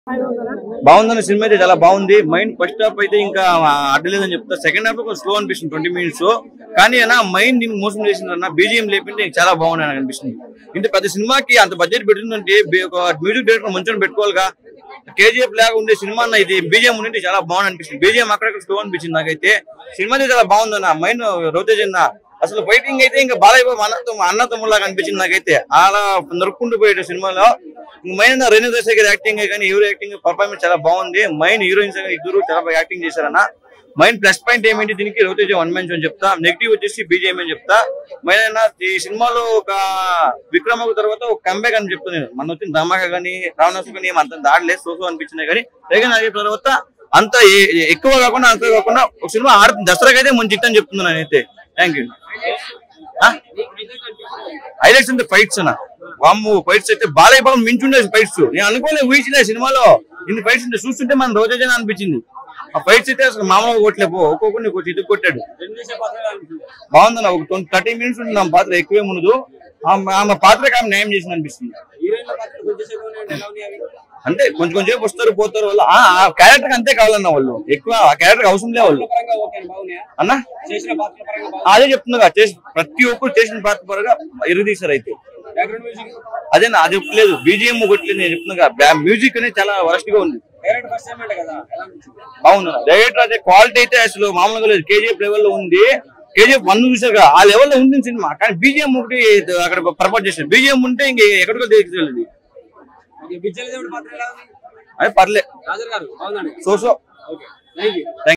బాగుందన్న సినిమా అయితే చాలా బాగుంది మైండ్ ఫస్ట్ హాఫ్ అయితే ఇంకా అడ్డలేదని చెప్తా సెకండ్ హాఫ్ కొంచెం స్లో అనిపిస్తుంది ట్వంటీ మినిట్స్ కానీ అన్న మైండ్ దీన్ని మోసం చేసింది అన్న బీజిఎం లేపింటే చాలా బాగుంది అని అనిపిస్తుంది ఇంత పెద్ద సినిమాకి అంత బడ్జెట్ పెట్టిందంటే బి- ఒక మ్యూజిక్ డైరెక్టర్ మంచిగా పెట్టుకోవాలిగా కేజీఎఫ్ లాగా ఉండే సినిమా అన్న ఇది బీజిఎం ఉండి చాలా బాగుంది అనిపిస్తుంది బీజిఎం అక్కడక్కడ స్లో అనిపించింది నాకైతే సినిమా అయితే చాలా బాగుందన్న మైండ్ రోతేజ్ అన్న అసలు ఫైటింగ్ అయితే ఇంకా బాలయ్య బాబు అన్నతో అన్న తమ్ముళ్ళగా అనిపించింది నాకైతే అలా నరుక్కుంటూ పోయే సినిమాలో మైన్ రేణు దేశాయ్ గారి యాక్టింగ్ కానీ ఎవరు యాక్టింగ్ పర్ఫార్మెన్స్ చాలా బాగుంది మైన్ హీరోయిన్స్ ఇద్దరు చాలా బాగా యాక్టింగ్ చేశారన్న మైన్ ప్లస్ పాయింట్ ఏమిటి దీనికి రవితేజ వన్ మ్యాన్ అని చెప్తా నెగిటివ్ వచ్చేసి బీజేఎం అని చెప్తా మైన్ అయినా ఈ సినిమాలో ఒక విక్రమకు తర్వాత ఒక కంబ్యాక్ అని చెప్తాను నేను మన వచ్చిన ధమాకా కానీ రావణాసు కానీ ఏం అంత దాడలేదు సోసో అనిపించినాయి కానీ రేగన్ ఆగిన తర్వాత అంత ఏ- ఏ- ఎక్కువ కాకుండా అంత కాకుండా ఒక సినిమా ఆడుతుంది దసరాకి అయితే మంచి హిట్ అని చెప్తున్నాను నేనైతే థ్యాంక్ యూ హైలైట్స్ అంటే ఫైట్స్ అన్న వామ్ము ఫైట్స్ అయితే బాలయ్య బాబు మించుండే ఫైట్స్ నేను అనుకోలే ఊహించలే సినిమాలో ఇన్ని ఫైట్స్ ఉంటే చూస్తుంటే మన రోజేజన అనిపించింది ఆ ఫైట్స్ అయితే అసలు మామూలుగా కొట్టలేపో ఒక్కొక్కరిని కొంచెం ఇది కొట్టాడు బాగుందన్న ఒక ట్వంటీ థర్టీ మినిట్స్ ఉంటుంది ఆమె పాత్ర ఎక్కువే ఉండదు ఆమె ఆమె పాత్రకి ఆమె న్యాయం చేసింది అనిపిస్తుంది అంటే కొంచెం కొంచెం సేపు వస్తారు పోతారు వాళ్ళు ఆ ఆ క్యారెక్టర్ అంతే కావాలన్న వాళ్ళు ఎక్కువ ఆ క్యారెక్టర్ అవసరం లే వాళ్ళు అన్న అదే చెప్తున్నా చేసి ప్రతి ఒక్కరు చేసిన పాత్ర పరంగా ఇరుదీశారు అయితే అదే నా అది లేదు బీజిఎం కొట్టలేదు నేను చెప్తున్నా మ్యూజిక్ అనేది చాలా వరస్ట్ గా ఉంది బాగుంది డైరెక్టర్ అదే క్వాలిటీ అయితే అసలు మామూలుగా లేదు కేజీఎఫ్ లెవెల్ లో ఉంది కేజీఎఫ్ వన్ చూసారు కదా ఆ లెవెల్ లో ఉంది సినిమా కానీ బీజిఎం ఒకటి అక్కడ ప్రపోజ్ చేశారు బీజిఎం ఉంటే ఇంక ఎక్కడికో తెలియదు బిజ్జల దేవుడి పాత్ర ఎలా ఉంది అది పర్లే రాజర్ గారు బాగుందండి so so okay thank you